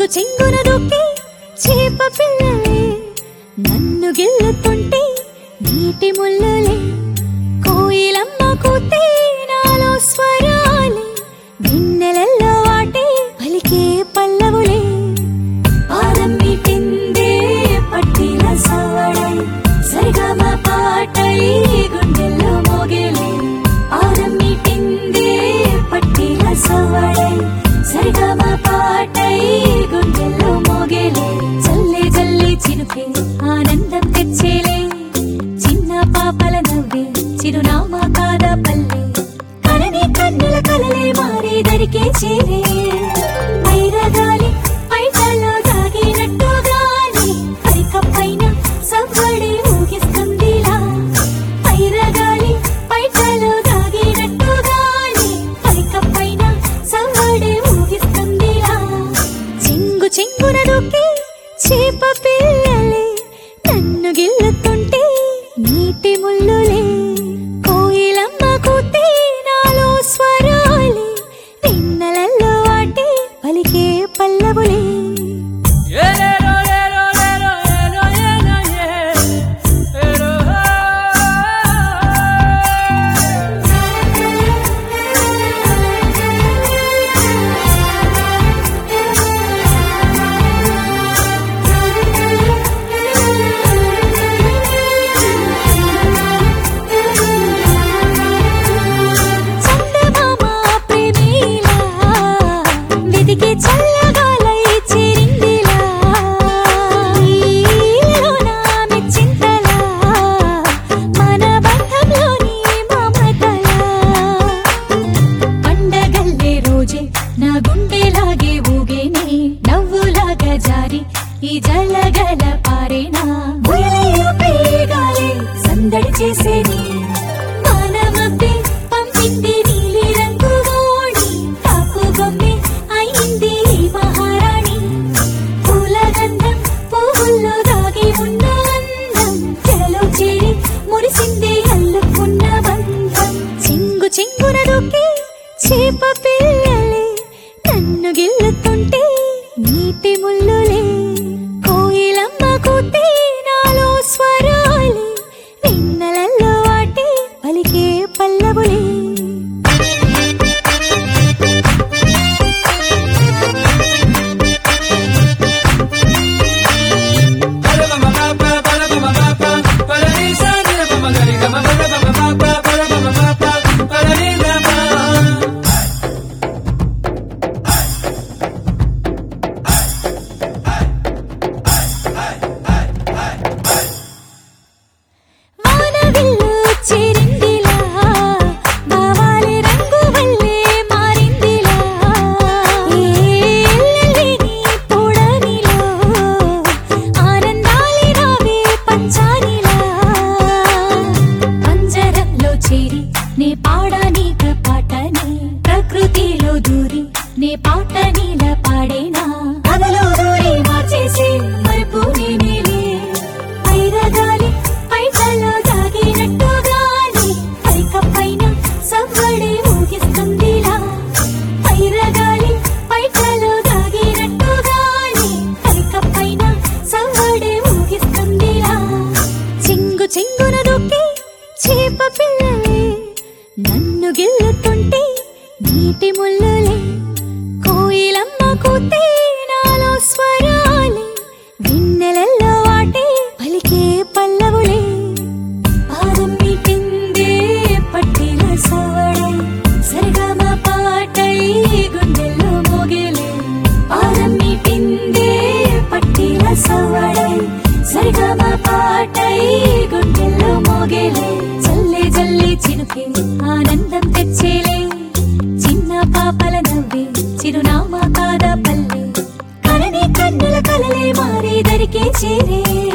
చెంగు చెంగున దూకి చేప పిల్లలే నన్ను గిల్లుతుంటే నీటి ముళ్ళలే కోయిలమ్మ కూతే నాలో స్వరాలే గిన్నెలల్లో వాటే పలికే పల్లవులే పాదం మీటిందే పట్టిన సవడై సరిగమ పాటై గుండెల్లో మోగేలే పాదం మీటిందే పట్టిన సవడై సరిగమ పాటై గుండెల్లో మోగేలే చల్లే జల్లి చినుకే ఆనందం తెచ్చేలే చిన్న పాపల నవ్వే చిరునామా కాదా పల్లె కడని కన్నుల కలలే మారే దరికే చేరే పైరగాలి పైటలో దాగినట్టు గాలి పైకపైన సవ్వడి ఊగిస్తుందిలా పైరగాలి పైటలో దాగినట్టు గాలి పైకపైన సవ్వడి ఊగిస్తుందిలా చెంగు చెంగున దూకి చేప పిల్లలే నన్ను గిల్లుతుంటే నీటి ముళ్ళులే కోయిలమ్మ కూతే నాలో స్వరాలే వెన్నెలల్లో వాటే పలికే పల్లవులే ఏలేరో లేరో లేరో ఏలో ఏలో ఏ ఏరో చందమామ ప్రేమిలా వెతికి చల్లగాలై చేరిందిలా ఈలోన మెచ్చింతలా మన బంధంలోని మమతలా పండగల్లే రోజే నా గుండెలాగే ఊగేనే నవ్వులాగా జారి ఈ జలగల పారేనా ఉయలయ్యో పేగాలే సందడి చేసేది మానవబ్బే పంపింది నీలి రంగు ఓణి కాపు గొమ్మె అయింది ఈ మహారాణి పూల గంధం పువ్వుల్లో దాగి ఉన్న అందం చెరలో చేరి మురిసింది అల్లుకున్న బంధం చెంగు చెంగున దూకి చేప పిల్లలే నన్ను గిల్లుతుంటే నీటి ముళ్ళులే కోయిలమ్మ కూతే నాలో స్వరాలే వెన్నెలల్లో వాటే పలికే పల్లవులే వానవిల్లు చేరిందిలా బావాలి రంగు వల్లే మారిందిలా ఏల్లెల్లిని పొడనిలో ఆనందాలి రావే పంచానిలా పంజరంలో చేరి నే పాడనీక పాటని ప్రకృతిలో దూరి నే పాట నీల పాడేనా కథలో దూరి మార్చేసే మరుపు నేనేలే పైరగాలి పైటలో దాగినట్టు గాలి పైకపైన సవ్వడి ఊగిస్తుందిలా పైరగాలి పైటలో దాగినట్టు గాలి పైకపైన సవ్వడి ఊగిస్తుందిలా చెంగు చెంగున దూకి చేప పిల్లలే నన్ను గిల్లుతుంటే నీటి ముళ్ళులే కోయిలమ్మ కూతే నాలో స్వరాలే వెన్నెలల్లో వాటే పలికే పల్లవులే పాదం మీటిందే పట్టిన సవడై సరిగమ పాటై గుండెల్లో మోగేలే పాదం మీటిందే పట్టిన సవడై సరిగమ పాటై గుండెల్లో మోగేలే చల్లే జల్లి చినుకే ఆనందం తెచ్చేలే చిన్న పాపల నవ్వే చిరునామా కాదా పల్లె కడని కన్నుల కలలే మారే దరికే చేరే